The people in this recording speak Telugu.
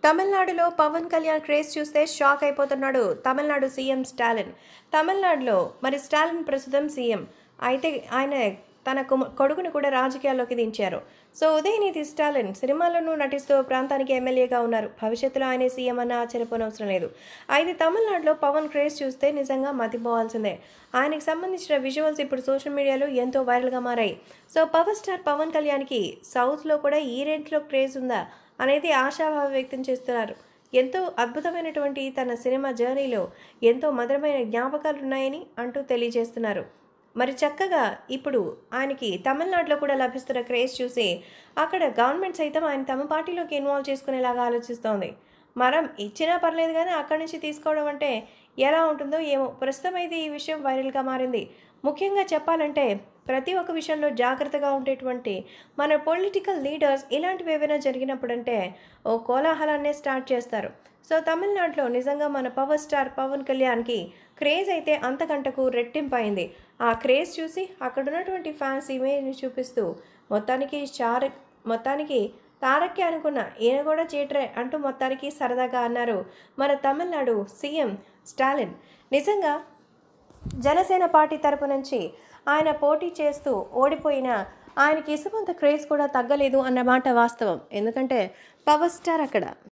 తమిళనాడులో పవన్ కళ్యాణ్ క్రేజ్ చూస్తే షాక్ అయిపోతున్నాడు తమిళనాడు సీఎం స్టాలిన్ తమిళనాడులో మరి స్టాలిన్ ప్రస్తుతం సీఎం అయితే ఆయన తన కుమ- కొడుకును కూడా రాజకీయాల్లోకి దించారు సో ఉదయనిధి స్టాలిన్ సినిమాల్లోనూ నటిస్తూ ప్రాంతానికి ఎమ్మెల్యేగా ఉన్నారు భవిష్యత్తులో ఆయనే సీఎం అన్న ఆశ్చర్యపోనవసరం లేదు అయితే తమిళనాడులో పవన్ క్రేజ్ చూస్తే నిజంగా మతిపోవాల్సిందే ఆయనకి సంబంధించిన విజువల్స్ ఇప్పుడు సోషల్ మీడియాలో ఎంతో వైరల్గా మారాయి సో పవర్ స్టార్ పవన్ కళ్యాణ్కి సౌత్లో కూడా ఈ రేంజ్లో క్రేజ్ ఉందా అనేది ఆశాభావం వ్యక్తం చేస్తున్నారు ఎంతో అద్భుతమైనటువంటి తన సినిమా జర్నీలో ఎంతో మధురమైన జ్ఞాపకాలు ఉన్నాయని అంటూ తెలియజేస్తున్నారు మరి చక్కగా ఇప్పుడు ఆయనకి తమిళనాడులో కూడా లభిస్తున్న క్రేజ్ చూసి అక్కడ గవర్నమెంట్ సైతం ఆయన తమ పార్టీలోకి ఇన్వాల్వ్ చేసుకునేలాగా ఆలోచిస్తోంది మరం ఇచ్చినా పర్లేదు కానీ అక్కడి నుంచి తీసుకోవడం అంటే ఎలా ఉంటుందో ఏమో ప్రస్తుతం అయితే ఈ విషయం వైరల్గా మారింది ముఖ్యంగా చెప్పాలంటే ప్రతి ఒక్క విషయంలో జాగ్రత్తగా ఉండేటువంటి మన పొలిటికల్ లీడర్స్ ఇలాంటివి ఏవైనా జరిగినప్పుడంటే ఓ కోలాహలాన్నే స్టార్ట్ చేస్తారు సో తమిళనాడులో నిజంగా మన పవర్ స్టార్ పవన్ కళ్యాణ్కి క్రేజ్ అయితే అంతకంటకు రెట్టింపు అయింది ఆ క్రేజ్ చూసి అక్కడ ఉన్నటువంటి ఫ్యాన్స్ ఇమేజ్ని చూపిస్తూ మొత్తానికి చార్ మొత్తానికి తారక్కి అనుకున్న ఈయన కూడా చీటరే అంటూ మొత్తానికి సరదాగా అన్నారు మన తమిళనాడు సీఎం స్టాలిన్ నిజంగా జనసేన పార్టీ తరపు నుంచి ఆయన పోటీ చేస్తూ ఓడిపోయిన ఆయనకి ఇసుమంత క్రేజ్ కూడా తగ్గలేదు అన్నమాట వాస్తవం ఎందుకంటే పవర్ స్టార్ అక్కడ